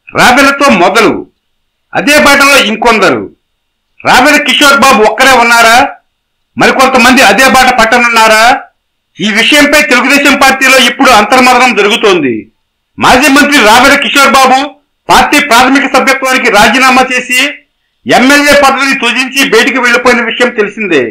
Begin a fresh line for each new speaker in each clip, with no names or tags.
రాబెలతో మొదలు అదే బాటలో ఇంకొందరు రాబెల కిషోర్ బాబు ఒక్కరే ఉన్నారా మరికొంతమంది అదే బాట పట్టనున్నారా ఈ విషయంపై తెలుగుదేశం పార్టీలో ఇప్పుడు అంతర్మదనం జరుగుతోంది మాజీ మంత్రి రాబెల కిషోర్ బాబు పార్టీ ప్రాథమిక సభ్యత్వానికి రాజీనామా చేసి ఎమ్మెల్యే పదవిని త్యజించి బయటికి వెళ్లిపోయిన విషయం తెలిసిందే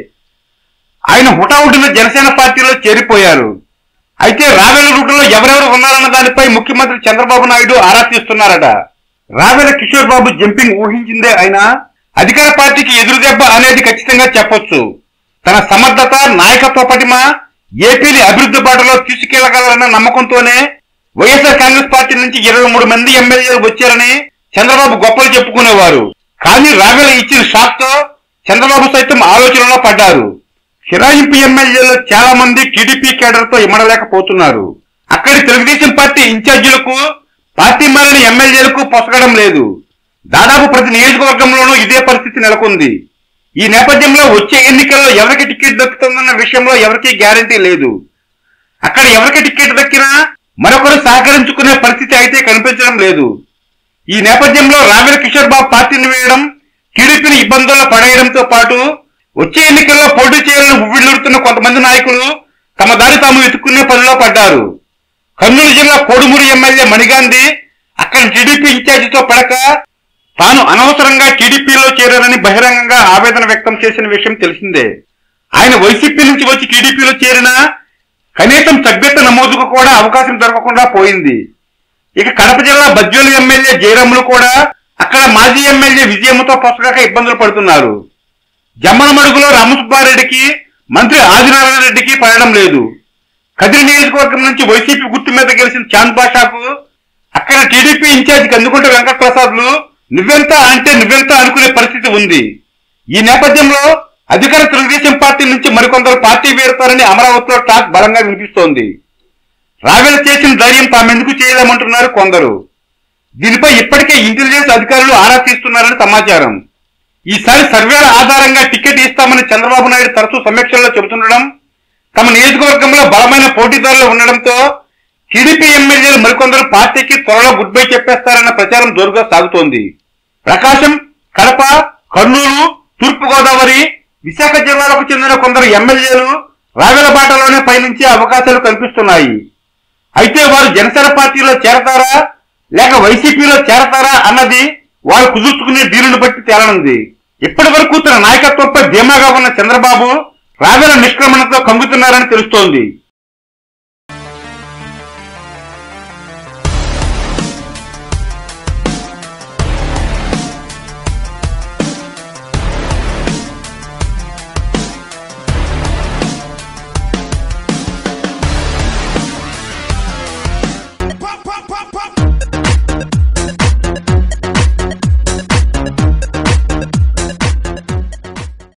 ఆయన హుటాహుటిన జనసేన పార్టీలో చేరిపోయారు అయితే రావెల రూటులో ఎవరెవరు ఉన్నారన్న దానిపై ముఖ్యమంత్రి చంద్రబాబు నాయుడు ఆరా తీస్తున్నారట రావెల కిషోర్ బాబు జంపింగ్ ఊహించిందే అయినా అధికార పార్టీకి ఎదురుదెబ్బ అనేది ఖచ్చితంగా చెప్పొచ్చు తన సమర్థత నాయకత్వ పటిమ ఏపీని అభివృద్ధి బాటలో తీసుకెళ్లగలరన్న నమ్మకంతోనే వైఎస్ఆర్ కాంగ్రెస్ పార్టీ నుంచి ఇరవై మూడు మంది ఎమ్మెల్యేలు వచ్చారని చంద్రబాబు గొప్పలు చెప్పుకునేవారు కానీ రావెల ఇచ్చిన షాక్ తో చంద్రబాబు సైతం ఆలోచనలో పడ్డారు ఫిరాయింపు ఎమ్మెల్యేలు చాలా మంది టీడీపీ కేడర్ తో ఇమ్మడలేకపోతున్నారు అక్కడి తెలుగుదేశం పార్టీ ఇన్ఛార్జీలకు పార్టీ మారిన ఎమ్మెల్యేలకు పొసగడం లేదు దాదాపు ప్రతి నియోజకవర్గంలోనూ ఇదే పరిస్థితి నెలకొంది ఈ నేపథ్యంలో వచ్చే ఎన్నికల్లో ఎవరికి టికెట్ దక్కుతుందన్న విషయంలో ఎవరికీ గ్యారంటీ లేదు అక్కడ ఎవరికి టికెట్ దక్కినా మరొకరు సహకరించుకునే పరిస్థితి అయితే కనిపించడం లేదు ఈ నేపథ్యంలో రావెల కిషోర్ బాబు పార్టీని వేయడం టీడీపీని ఇబ్బందుల్లో పడేయడంతో పాటు వచ్చే ఎన్నికల్లో పోటీ చేయాలని ఉవ్విళ్ళుడుతున్న కొంతమంది నాయకులు తమ దారి తాము వెతుక్కునే పనిలో పడ్డారు కర్నూలు జిల్లా కోడుమూరు ఎమ్మెల్యే మణిగాంధీ అక్కడి టీడీపీ ఇన్ఛార్జితో పడక తాను అనవసరంగా టీడీపీలో చేరారని బహిరంగంగా ఆవేదన వ్యక్తం చేసిన విషయం తెలిసిందే ఆయన వైసీపీ నుంచి వచ్చి టీడీపీలో చేరినా కనీసం సభ్యత నమోదుకు కూడా అవకాశం దొరకకుండా పోయింది ఇక కడప జిల్లా బజ్జోలు ఎమ్మెల్యే జయరాములు కూడా అక్కడ మాజీ ఎమ్మెల్యే విజయమ్మతో పొసగాక ఇబ్బందులు పడుతున్నారు జమ్మలమడుగులో రామసుబ్బారెడ్డికి మంత్రి ఆదినారాయణ రెడ్డికి పడడం లేదు కదిరి నియోజకవర్గం నుంచి వైసీపీ గుర్తు మీద గెలిచిన చాంద్ బాషాకు అక్కడ టీడీపీ ఇన్ఛార్జ్ కందుకుంట వెంకట ప్రసాద్లు నువ్వెంత అంటే నువ్వెంత అనుకునే పరిస్థితి ఉంది ఈ నేపథ్యంలో అధికార తెలుగుదేశం పార్టీ నుంచి మరికొందరు పార్టీ వేరుతారని అమరావతిలో టాక్ బలంగా వినిపిస్తోంది రావెల చేసిన ధైర్యం తామెందుకు చేయలేమంటున్నారు కొందరు దీనిపై ఇప్పటికే ఇంటెలిజెన్స్ అధికారులు ఆరా తీస్తున్నారని సమాచారం ఈసారి సర్వేల ఆధారంగా టికెట్ ఇస్తామని చంద్రబాబు నాయుడు తరచూ సమీక్షల్లో చెబుతుండడం తమ నియోజకవర్గంలో బలమైన పోటీదారులు ఉండడంతో టీడీపీ ఎమ్మెల్యేలు మరికొందరు పార్టీకి త్వరలో గుడ్ బై చెప్పేస్తారన్న ప్రచారం జోరుగా సాగుతోంది ప్రకాశం కడప కర్నూలు తూర్పు గోదావరి విశాఖ జిల్లాలకు చెందిన కొందరు ఎమ్మెల్యేలు రావెల బాటలోనే పయనించే అవకాశాలు కనిపిస్తున్నాయి అయితే వారు జనసేన పార్టీలో చేరతారా లేక వైసీపీలో చేరతారా అన్నది వారు కుదుర్చుకునే దీనిని బట్టి తేలనుంది ఇప్పటి వరకు తన నాయకత్వంపై ధీమాగా ఉన్న చంద్రబాబు రావెల నిష్క్రమణతో కంగుతున్నారని తెలుస్తోంది